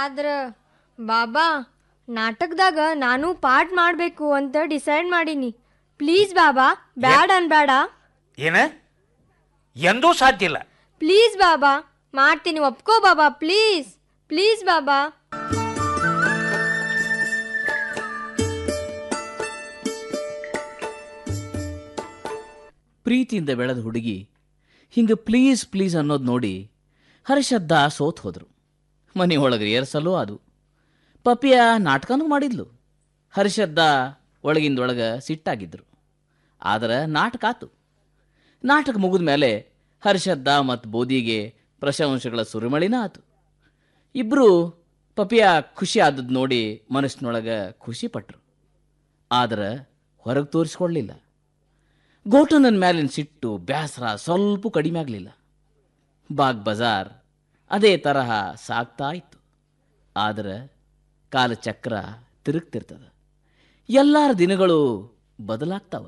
ಆದ್ರ ಬಾಬಾ ನಾಟಕದಾಗ ನಾನು ಪಾಠ ಮಾಡಬೇಕು ಅಂತ ಡಿಸೈಡ್ ಮಾಡೀನಿ ಪ್ಲೀಸ್ ಬಾಬಾ ಬ್ಯಾಡ್ ಅನ್ಬೇಡ ಏನ ಎಂದೂ ಸಾಧ್ಯ ಇಲ್ಲ ಪ್ಲೀಸ್ ಬಾಬಾ ಮಾಡ್ತೀನಿ ಒಪ್ಕೋ ಬಾಬಾ ಪ್ಲೀಸ್ ಪ್ಲೀಸ್ ಬಾಬಾ ಪ್ರೀತಿಯಿಂದ ಬೆಳೆದ ಹುಡುಗಿ ಹಿಂಗೆ ಪ್ಲೀಸ್ ಪ್ಲೀಸ್ ಅನ್ನೋದು ನೋಡಿ ಹರ್ಷದ್ದ ಸೋತ್ ಹೋದ್ರು ಮನೆ ಒಳಗೆ ಏರ್ಸಲು ಅದು ಪಪಿಯ ನಾಟಕನೂ ಮಾಡಿದ್ಲು ಹರ್ಷದ್ದ ಒಳಗಿಂದೊಳಗೆ ಸಿಟ್ಟಾಗಿದ್ರು ಆದ್ರೆ ನಾಟಕ ಆತು ನಾಟಕ ಮುಗಿದ ಮೇಲೆ ಹರ್ಷದ್ದ ಮತ್ತು ಬೋದಿಗೆ ಪ್ರಶಂಸೆಗಳ ಸುರಿಮಳಿನ ಆತು ಇಬ್ಬರು ಪಪಿಯ ಖುಷಿ ಆದದ್ದು ನೋಡಿ ಮನಸ್ಸಿನೊಳಗೆ ಖುಷಿ ಪಟ್ರು ಆದ್ರೆ ಹೊರಗೆ ತೋರಿಸ್ಕೊಳ್ಳಿಲ್ಲ ಗೋಟನನ್ ಮ್ಯಾಲಿನ ಸಿಟ್ಟು ಬ್ಯಾಸರ ಸ್ವಲ್ಪ ಕಡಿಮೆ ಆಗಲಿಲ್ಲ ಬಾಗ್ ಬಜಾರ್ ಅದೇ ತರಹ ಸಾಗ್ತಾ ಇತ್ತು ಆದ್ರೆ ಕಾಲಚಕ್ರ ತಿರುಗ್ತಿರ್ತದ ಎಲ್ಲರ ದಿನಗಳು ಬದಲಾಗ್ತಾವ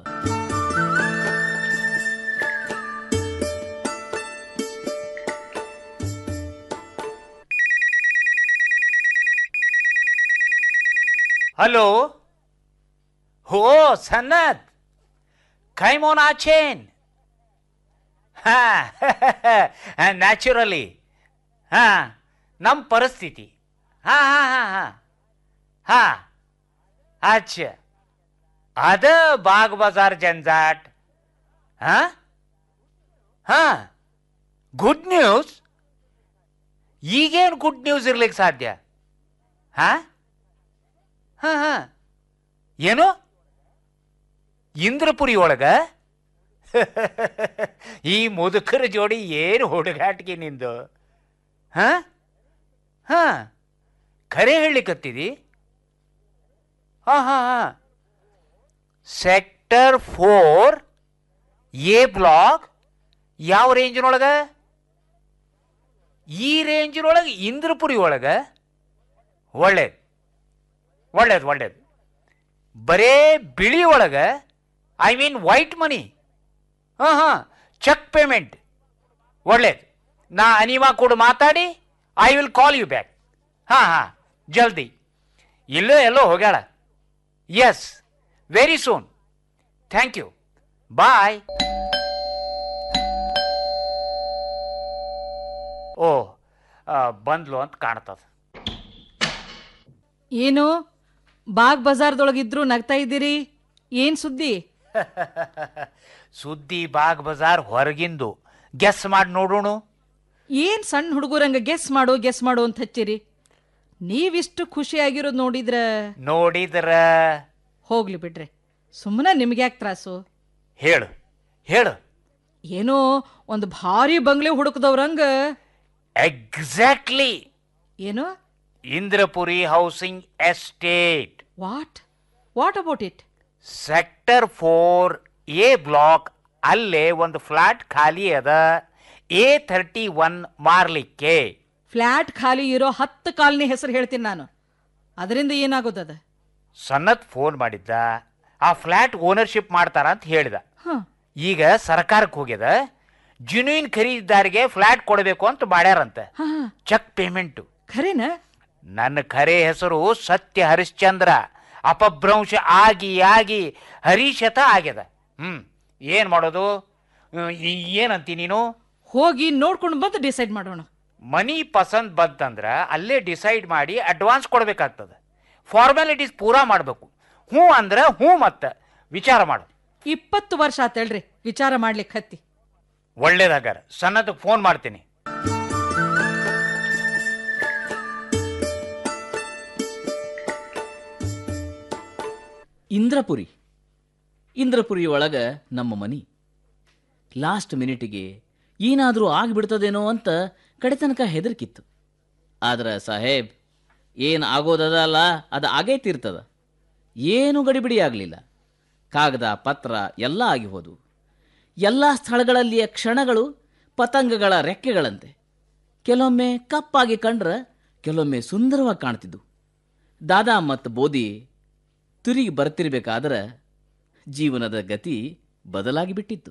ಹಲೋ ಹೋ ಸನ್ನದ್ ಕೈಮೋನ್ ಆಚೇನ್ ಹಾ ನ್ಯಾಚುರಲಿ ಹಾ ನಮ್ಮ ಪರಿಸ್ಥಿತಿ ಹಾ ಹಾ ಹಾ ಹಾ ಹಾ ಅಚ್ಚ ಅದ ಬಾಗ್ ಬಜಾರ್ ಜಂಜಾಟ್ ಹಾ ಹಾ ಗುಡ್ ನ್ಯೂಸ್ ಈಗೇನು ಗುಡ್ ನ್ಯೂಸ್ ಇರ್ಲಿಕ್ಕೆ ಸಾಧ್ಯ ಹಾ ಹಾ ಹಾ ಏನು ಇಂದ್ರಪುರಿ ಒಳಗ ಈ ಮುದುಕರ ಜೋಡಿ ಏನು ಹುಡುಗಾಟಿಗೆ ನಿಂದು ಹಾ ಹಾ ಖರೆ ಹೇಳಿಕತ್ತಿದಿ ಹಾ ಹಾ ಹಾ ಸೆಕ್ಟರ್ ಫೋರ್ ಎ ಬ್ಲಾಕ್ ಯಾವ ರೇಂಜಿನೊಳಗ ಈ ರೇಂಜಿನೊಳಗೆ ಇಂದ್ರಪುರಿ ಒಳಗ ಒಳ್ಳೇದು ಒಳ್ಳೇದು ಒಳ್ಳೇದು ಬರೇ ಬಿಳಿ ಒಳಗೆ ಐ ಮೀನ್ ವೈಟ್ ಮನಿ ಹಾಂ ಹಾಂ ಚೆಕ್ ಪೇಮೆಂಟ್ ಒಳ್ಳೇದು ನಾ ಅನಿವಾ ಕೂಡ ಮಾತಾಡಿ I will call you back ಹಾಂ ಹಾಂ ಜಲ್ದಿ ಇಲ್ಲೋ ಎಲ್ಲೋ ಹೋಗ್ಯಾಳ yes very soon thank you bye ಓ ಆ, ಬಂದ್ಲು ಅಂತ ಕಾಣ್ತದ ಏನು ಬಾಗ್ ಬಜಾರ್ದೊಳಗಿದ್ರು ನಗ್ತಾ ಇದ್ದೀರಿ ಏನ್ ಸುದ್ದಿ ಸುದ್ದಿ ಬಾಗ್ ಬಜಾರ್ ಹೊರಗಿಂದು ಗೆಸ್ ಮಾಡಿ ನೋಡೋಣ ಏನ್ ಸಣ್ಣ ಹುಡುಗರಂಗ ಗೆಸ್ ಮಾಡು ಗೆಸ್ ಮಾಡು ಅಂತ ಹಚ್ಚಿರಿ ನೀವಿಷ್ಟು ಖುಷಿಯಾಗಿರೋದು ನೋಡಿದ್ರ ನೋಡಿದ್ರ ಹೋಗ್ಲಿ ಬಿಡ್ರಿ ಸುಮ್ಮನೆ ನಿಮ್ಗೆ ಯಾಕೆ ತ್ರಾಸು ಹೇಳು ಹೇಳು ಏನೋ ಒಂದು ಭಾರಿ ಬಂಗ್ಲೆ ಹುಡುಕದವ್ರಂಗ ಎಕ್ಸಾಕ್ಟ್ಲಿ ಏನು Indrapuri housing estate what what about it sector four A block ಅಲ್ಲೇ ಒಂದು ಫ್ಲಾಟ್ ಖಾಲಿ ಅದ ಎ ಥರ್ಟಿ ಒನ್ ಮಾರ್ಲಿಕ್ಕೆ ಫ್ಲ್ಯಾಟ್ ಖಾಲಿ ಇರೋ ಹತ್ತು ಕಾಲನಿ ಹೆಸರು ಹೇಳ್ತೀನಿ ನಾನು ಅದರಿಂದ ಏನಾಗೋದದ ಸನ್ನತ್ ಫೋನ್ ಮಾಡಿದ್ದ ಆ ಫ್ಲಾಟ್ ಓನರ್ಶಿಪ್ ಮಾಡ್ತಾರ ಅಂತ ಹೇಳಿದ ಹ ಈಗ ಸರ್ಕಾರಕ್ಕೆ ಹೋಗ್ಯದ ಜುನೂನ್ ಖರೀದಿದಾರಿಗೆ ಫ್ಲಾಟ್ ಕೊಡಬೇಕು ಅಂತ ಮಾಡ್ಯಾರಂತೆ ಹಾ ಚೆಕ್ ಪೇಮೆಂಟು ಖರೇನ ನನ್ನ ಖರೆ ಹೆಸರು ಸತ್ಯ ಹರಿಶ್ಚಂದ್ರ ಅಪಭ್ರಂಶ ಆಗಿ ಆಗಿ ಹರಿಶತ ಆಗ್ಯದ ಹ್ಮ್ ಏನ್ ಮಾಡೋದು ಹ್ಮ್, ಈ- ಏನಂತಿ ನೀನು ಹೋಗಿ ನೋಡ್ಕೊಂಡು ಬಂದು ಡಿಸೈಡ್ ಮಾಡೋಣ ಮನಿ ಪಸಂದ್ ಬಂತಂದ್ರ ಅಲ್ಲೇ ಡಿಸೈಡ್ ಮಾಡಿ ಅಡ್ವಾನ್ಸ್ ಕೊಡ್ಬೇಕಾಗ್ತದ ಫಾರ್ಮಾಲಿಟೀಸ್ ಪೂರಾ ಮಾಡಬೇಕು ಹ್ಞೂ ಅಂದ್ರ ಹ್ಞೂ ಮತ್ತ ವಿಚಾರ ಮಾಡು ಇಪ್ಪತ್ತು ವರ್ಷ ಆತೇಳ್ರಿ ವಿಚಾರ ಮಾಡ್ಲಿಕ್ಕೆ ಹತ್ತಿ ಒಳ್ಳೇದಾಗಾರ ಸನ್ನದಕ್ಕೆ ಫೋನ್ ಮಾಡ್ತೀನಿ ಇಂದ್ರಪುರಿ ಇಂದ್ರಪುರಿ ಒಳಗೆ ನಮ್ಮ ಮನಿ ಲಾಸ್ಟ್ ಮಿನಿಟಿಗೆ ಏನಾದರೂ ಆಗಿಬಿಡ್ತದೇನೋ ಅಂತ ಕಡೆತನಕ ಹೆದರ್ಕಿತ್ತು ಆದ್ರೆ ಸಾಹೇಬ್ ಏನು ಆಗೋದಲ್ಲ ಅದು ಆಗೇ ತೀರ್ತದ ಏನು ಗಡಿಬಿಡಿ ಆಗಲಿಲ್ಲ ಕಾಗದ ಪತ್ರ ಎಲ್ಲ ಆಗಿ ಹೋದವು ಎಲ್ಲ ಸ್ಥಳಗಳಲ್ಲಿಯ ಕ್ಷಣಗಳು ಪತಂಗಗಳ ರೆಕ್ಕೆಗಳಂತೆ ಕೆಲವೊಮ್ಮೆ ಕಪ್ಪಾಗಿ ಕಂಡ್ರೆ ಕೆಲವೊಮ್ಮೆ ಸುಂದರವಾಗಿ ಕಾಣ್ತಿದ್ದು ದಾದಾ ಮತ್ತು ಬೋದಿ ತಿರುಗಿ ಬರ್ತಿರ್ಬೇಕಾದ್ರೆ ಜೀವನದ ಗತಿ ಬದಲಾಗಿ ಬಿಟ್ಟಿತ್ತು